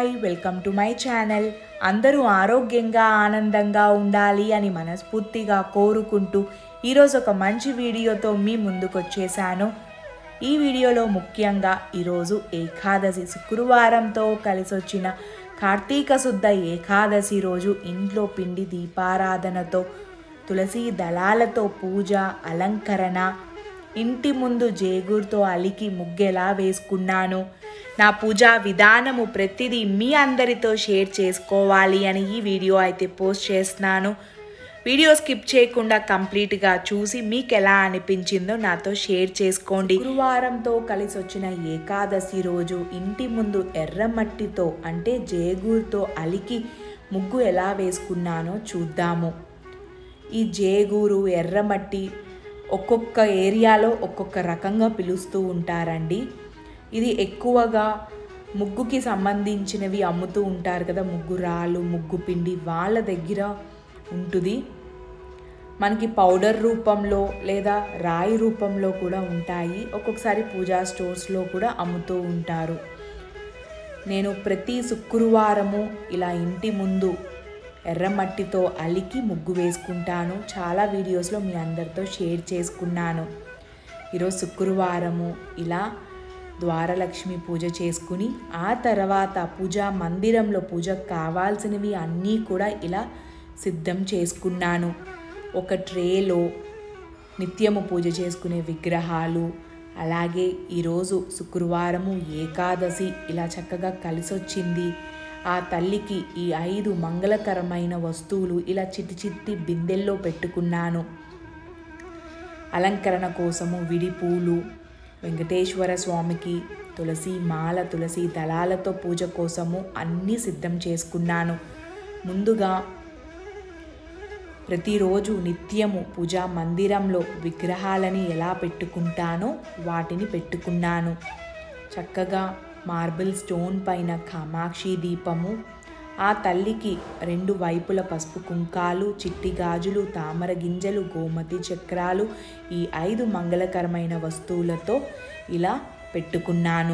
hi welcome to my channel అందరూ ఆరోగ్యంగా ఆనందంగా ఉండాలి అని మనస్ఫూర్తిగా కోరుకుంటూ ఈరోజు ఒక మంచి వీడియోతో మీ ముందుకు వచ్చేసాను ఈ వీడియోలో ముఖ్యంగా ఈరోజు ఏకాదశి శుక్రవారంతో కలిసి వచ్చిన కార్తీక శుద్ధ ఏకాదశి రోజు ఇంట్లో పిండి దీపారాధనతో తులసి దళాలతో పూజ అలంకరణ ఇంటి ముందు జేగూరుతో అలికి ముగ్గెలా వేసుకున్నాను నా పూజా విధానము ప్రతిదీ మీ అందరితో షేర్ చేసుకోవాలి అని ఈ వీడియో అయితే పోస్ట్ చేస్తున్నాను వీడియో స్కిప్ చేయకుండా కంప్లీట్గా చూసి మీకు ఎలా అనిపించిందో నాతో షేర్ చేసుకోండి గురువారంతో కలిసి వచ్చిన ఏకాదశి రోజు ఇంటి ముందు ఎర్రమట్టితో అంటే జేగూరుతో అలికి ముగ్గు ఎలా వేసుకున్నానో చూద్దాము ఈ జేగూరు ఎర్రమట్టి ఒక్కొక్క ఏరియాలో ఒక్కొక్క రకంగా పిలుస్తూ ఉంటారండి ఇది ఎక్కువగా ముగ్గుకి సంబంధించినవి అమ్ముతూ ఉంటారు కదా ముగ్గు రాళ్ళు ముగ్గు పిండి వాళ్ళ దగ్గర ఉంటుంది మనకి పౌడర్ రూపంలో లేదా రాయి రూపంలో కూడా ఉంటాయి ఒక్కొక్కసారి పూజా స్టోర్స్లో కూడా అమ్ముతూ ఉంటారు నేను ప్రతి శుక్రవారము ఇలా ఇంటి ముందు ఎర్రమట్టితో అలికి ముగ్గు వేసుకుంటాను చాలా వీడియోస్లో మీ అందరితో షేర్ చేసుకున్నాను ఈరోజు శుక్రవారము ఇలా ద్వారలక్ష్మి పూజ చేసుకుని ఆ తర్వాత పూజా మందిరంలో పూజకు కావాల్సినవి అన్నీ కూడా ఇలా సిద్ధం చేసుకున్నాను ఒక ట్రేలో నిత్యము పూజ చేసుకునే విగ్రహాలు అలాగే ఈరోజు శుక్రవారము ఏకాదశి ఇలా చక్కగా కలిసొచ్చింది ఆ తల్లికి ఈ ఐదు మంగళకరమైన వస్తువులు ఇలా చిట్టి చిట్టి బిందెల్లో పెట్టుకున్నాను అలంకరణ కోసము విడి పూలు వెంకటేశ్వర స్వామికి తులసి మాల తులసి దళాలతో పూజ కోసము అన్నీ సిద్ధం చేసుకున్నాను ముందుగా ప్రతిరోజు నిత్యము పూజా మందిరంలో విగ్రహాలని ఎలా పెట్టుకుంటానో వాటిని పెట్టుకున్నాను చక్కగా మార్బుల్ స్టోన్ పైన కామాక్షి దీపము ఆ తల్లికి రెండు వైపుల పసుపు కుంకాలు చిట్టి గాజులు తామర గింజలు గోమతి చక్రాలు ఈ ఐదు మంగళకరమైన వస్తువులతో ఇలా పెట్టుకున్నాను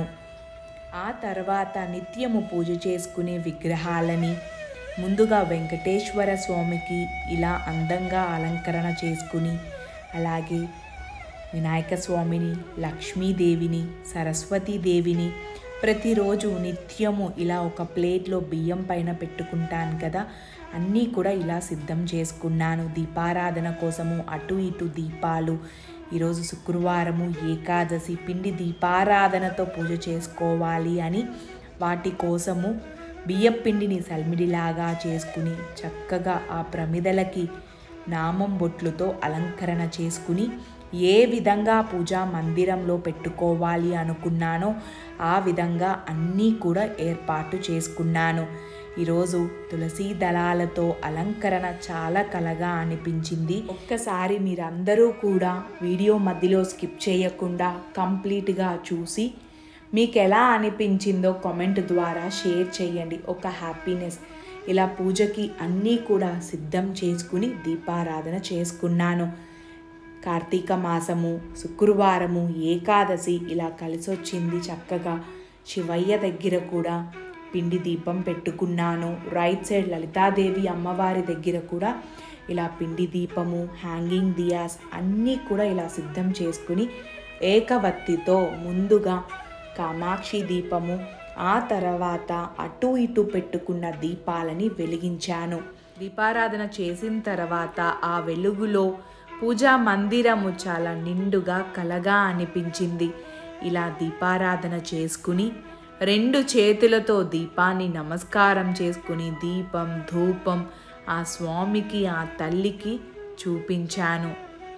ఆ తర్వాత నిత్యము పూజ చేసుకునే విగ్రహాలని ముందుగా వెంకటేశ్వర స్వామికి ఇలా అందంగా అలంకరణ చేసుకుని అలాగే వినాయక స్వామిని లక్ష్మీదేవిని సరస్వతీదేవిని ప్రతిరోజు నిత్యము ఇలా ఒక ప్లేట్లో బియ్యం పైన పెట్టుకుంటాను కదా అన్నీ కూడా ఇలా సిద్ధం చేసుకున్నాను దీపారాధన కోసము అటు ఇటు దీపాలు ఈరోజు శుక్రవారము ఏకాదశి పిండి దీపారాధనతో పూజ చేసుకోవాలి అని వాటి కోసము బియ్యం పిండిని సల్మిడిలాగా చేసుకుని చక్కగా ఆ ప్రమిదలకి నామం బొట్లుతో అలంకరణ చేసుకుని ఏ విధంగా పూజా మందిరంలో పెట్టుకోవాలి అనుకున్నానో ఆ విధంగా అన్నీ కూడా ఏర్పాటు చేసుకున్నాను ఈరోజు తులసి దళాలతో అలంకరణ చాలా కలగా అనిపించింది ఒక్కసారి మీరందరూ కూడా వీడియో మధ్యలో స్కిప్ చేయకుండా కంప్లీట్గా చూసి మీకు ఎలా అనిపించిందో కామెంట్ ద్వారా షేర్ చేయండి ఒక హ్యాపీనెస్ ఇలా పూజకి అన్నీ కూడా సిద్ధం చేసుకుని దీపారాధన చేసుకున్నాను కార్తీక మాసము శుక్రవారము ఏకాదశి ఇలా కలిసొచ్చింది చక్కగా శివయ్య దగ్గర కూడా పిండి దీపం పెట్టుకున్నాను రైట్ సైడ్ లలితాదేవి అమ్మవారి దగ్గర కూడా ఇలా పిండి దీపము హ్యాంగింగ్ దియాస్ అన్నీ కూడా ఇలా సిద్ధం చేసుకుని ఏకవత్తితో ముందుగా కామాక్షి దీపము ఆ తర్వాత అటు ఇటు పెట్టుకున్న దీపాలని వెలిగించాను దీపారాధన చేసిన తర్వాత ఆ వెలుగులో పూజా మందిరము చాలా నిండుగా కలగా అనిపించింది ఇలా దీపారాధన చేసుకుని రెండు చేతులతో దీపాన్ని నమస్కారం చేసుకుని దీపం ధూపం ఆ స్వామికి ఆ తల్లికి చూపించాను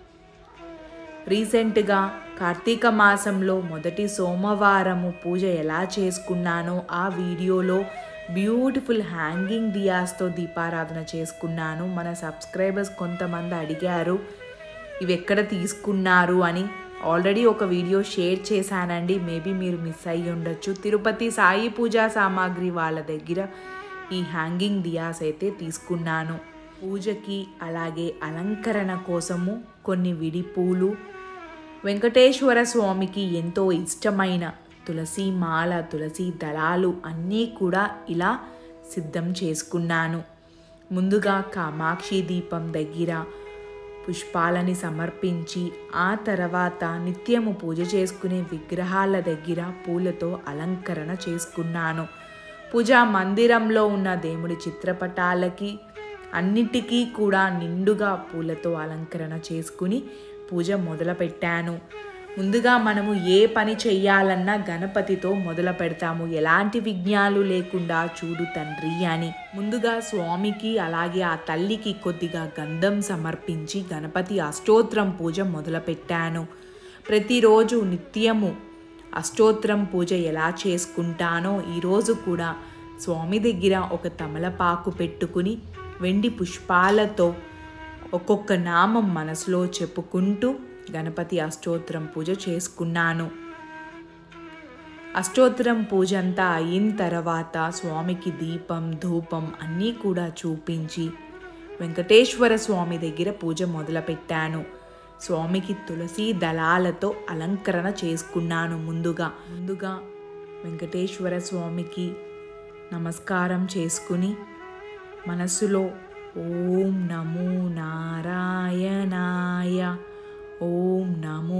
రీసెంట్గా కార్తీక మాసంలో మొదటి సోమవారము పూజ ఎలా చేసుకున్నానో ఆ వీడియోలో బ్యూటిఫుల్ హ్యాంగింగ్ దియాస్తో దీపారాధన చేసుకున్నాను మన సబ్స్క్రైబర్స్ కొంతమంది అడిగారు ఇవి ఎక్కడ తీసుకున్నారు అని ఆల్రెడీ ఒక వీడియో షేర్ చేశానండి మేబీ మీరు మిస్ అయ్యి ఉండొచ్చు తిరుపతి సాయి పూజా సామాగ్రి వాళ్ళ దగ్గర ఈ హ్యాంగింగ్ దియాస్ అయితే తీసుకున్నాను పూజకి అలాగే అలంకరణ కోసము కొన్ని విడి పూలు వెంకటేశ్వర స్వామికి ఎంతో ఇష్టమైన తులసి మాల తులసి దళాలు అన్నీ కూడా ఇలా సిద్ధం చేసుకున్నాను ముందుగా కామాక్షి దీపం దగ్గర పుష్పాలని సమర్పించి ఆ తర్వాత నిత్యము పూజ చేసుకునే విగ్రహాల దగ్గర పూలతో అలంకరణ చేసుకున్నాను పూజా మందిరంలో ఉన్న దేవుడి చిత్రపటాలకి అన్నిటికీ కూడా నిండుగా పూలతో అలంకరణ చేసుకుని పూజ మొదలుపెట్టాను ముందుగా మనము ఏ పని చెయ్యాలన్నా గణపతితో మొదలు పెడతాము ఎలాంటి విఘ్నాలు లేకుండా చూడు తండ్రి అని ముందుగా స్వామికి అలాగే ఆ తల్లికి కొద్దిగా గంధం సమర్పించి గణపతి అష్టోత్తరం పూజ మొదలుపెట్టాను ప్రతిరోజు నిత్యము అష్టోత్తరం పూజ ఎలా చేసుకుంటానో ఈరోజు కూడా స్వామి దగ్గర ఒక తమలపాకు పెట్టుకుని వెండి పుష్పాలతో ఒక్కొక్క నామం మనసులో చెప్పుకుంటూ గణపతి అష్టోత్తరం పూజ చేసుకున్నాను అష్టోత్తరం పూజ అంతా అయిన తర్వాత స్వామికి దీపం ధూపం అన్నీ కూడా చూపించి వెంకటేశ్వర స్వామి దగ్గర పూజ మొదలుపెట్టాను స్వామికి తులసి దళాలతో అలంకరణ చేసుకున్నాను ముందుగా ముందుగా వెంకటేశ్వర స్వామికి నమస్కారం చేసుకుని మనసులో ఓం నమో నారాయణాయ ఓం నమో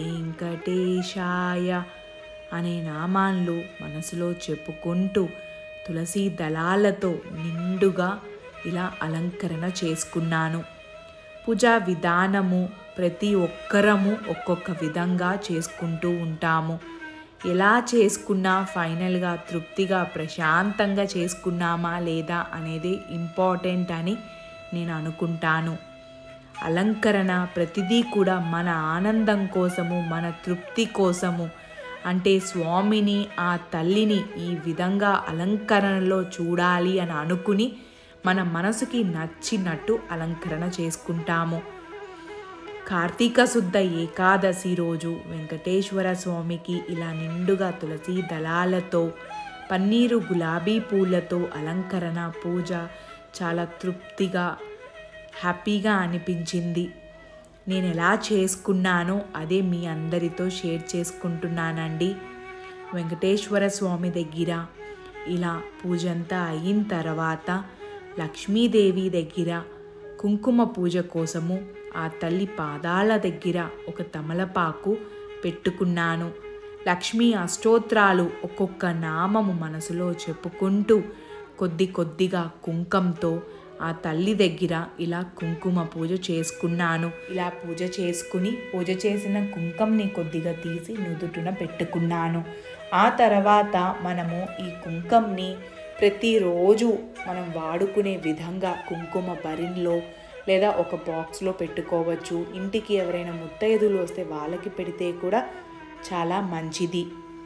వెంకటేశాయ అనే నామాన్లు మనసులో చెప్పుకుంటూ తులసి దళాలతో నిండుగా ఇలా అలంకరణ చేసుకున్నాను పూజా విధానము ప్రతి ఒక్కరము ఒక్కొక్క విధంగా చేసుకుంటూ ఉంటాము ఎలా చేసుకున్నా ఫైనల్గా తృప్తిగా ప్రశాంతంగా చేసుకున్నామా లేదా అనేది ఇంపార్టెంట్ అని నేను అనుకుంటాను అలంకరణ ప్రతిదీ కూడా మన ఆనందం కోసము మన తృప్తి కోసము అంటే స్వామిని ఆ తల్లిని ఈ విధంగా అలంకరణలో చూడాలి అని అనుకుని మన మనసుకి నచ్చినట్టు అలంకరణ చేసుకుంటాము కార్తీక శుద్ధ ఏకాదశి రోజు వెంకటేశ్వర స్వామికి ఇలా నిండుగా తులసి దళాలతో పన్నీరు గులాబీ పూలతో అలంకరణ పూజ చాలా తృప్తిగా హ్యాపీగా అనిపించింది నేను ఎలా చేసుకున్నానో అదే మీ అందరితో షేర్ చేసుకుంటున్నానండి వెంకటేశ్వర స్వామి దగ్గర ఇలా పూజ అంతా అయిన తర్వాత లక్ష్మీదేవి దగ్గర కుంకుమ పూజ కోసము ఆ తల్లి పాదాల దగ్గర ఒక తమలపాకు పెట్టుకున్నాను లక్ష్మీ అష్టోత్రాలు ఒక్కొక్క నామము మనసులో చెప్పుకుంటూ కొద్ది కొద్దిగా కుంకంతో ఆ తల్లి దగ్గర ఇలా కుంకుమ పూజ చేసుకున్నాను ఇలా పూజ చేసుకుని పూజ చేసిన కుంకంని కొద్దిగా తీసి నుదుటున పెట్టుకున్నాను ఆ తర్వాత మనము ఈ కుంకంని ప్రతిరోజు మనం వాడుకునే విధంగా కుంకుమ బరిన్లో లేదా ఒక బాక్స్లో పెట్టుకోవచ్చు ఇంటికి ఎవరైనా ముత్తైదులు వస్తే వాళ్ళకి పెడితే కూడా చాలా మంచిది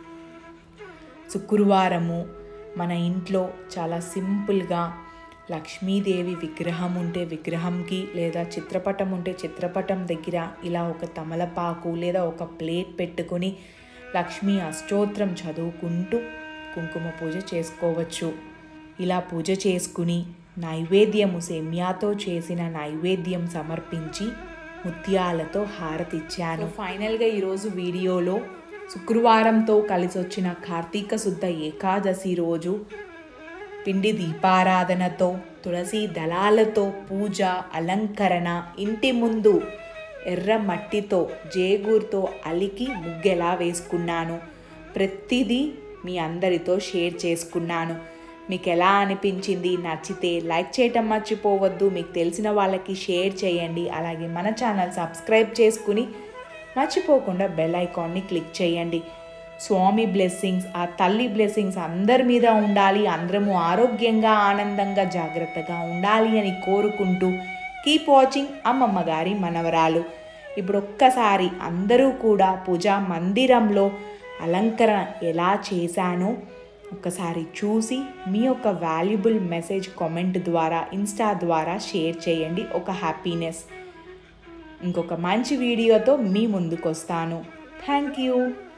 శుక్రవారము మన ఇంట్లో చాలా సింపుల్గా లక్ష్మీదేవి విగ్రహం ఉంటే విగ్రహంకి లేదా చిత్రపటం ఉంటే చిత్రపటం దగ్గర ఇలా ఒక తమలపాకు లేదా ఒక ప్లేట్ పెట్టుకొని లక్ష్మీ అష్టోత్రం చదువుకుంటూ కుంకుమ పూజ చేసుకోవచ్చు ఇలా పూజ చేసుకుని నైవేద్యము సేమ్యాతో చేసిన నైవేద్యం సమర్పించి ముత్యాలతో హారతిచ్చాను ఫైనల్గా ఈరోజు వీడియోలో శుక్రవారంతో కలిసి వచ్చిన కార్తీక శుద్ధ ఏకాదశి రోజు పిండి దీపారాధనతో తులసి దళాలతో పూజ అలంకరణ ఇంటి ముందు ఎర్ర మట్టితో జేగూరుతో అలికి ముగ్గెలా వేసుకున్నాను ప్రతిదీ మీ అందరితో షేర్ చేసుకున్నాను మీకు ఎలా అనిపించింది నచ్చితే లైక్ చేయటం మర్చిపోవద్దు మీకు తెలిసిన వాళ్ళకి షేర్ చేయండి అలాగే మన ఛానల్ సబ్స్క్రైబ్ చేసుకుని మర్చిపోకుండా బెల్ ఐకాన్ని క్లిక్ చేయండి స్వామి బ్లెస్సింగ్స్ ఆ తల్లి బ్లెస్సింగ్స్ అందరి మీద ఉండాలి అందరము ఆరోగ్యంగా ఆనందంగా జాగ్రత్తగా ఉండాలి అని కోరుకుంటూ కీప్ వాచింగ్ అమ్మమ్మ గారి మనవరాలు ఇప్పుడు ఒక్కసారి అందరూ కూడా పూజా మందిరంలో అలంకరణ ఎలా చేశానో ఒకసారి చూసి మీ యొక్క వాల్యుబుల్ మెసేజ్ కామెంట్ ద్వారా ఇన్స్టా ద్వారా షేర్ చేయండి ఒక హ్యాపీనెస్ ఇంకొక మంచి వీడియోతో మీ ముందుకు వస్తాను థ్యాంక్ యూ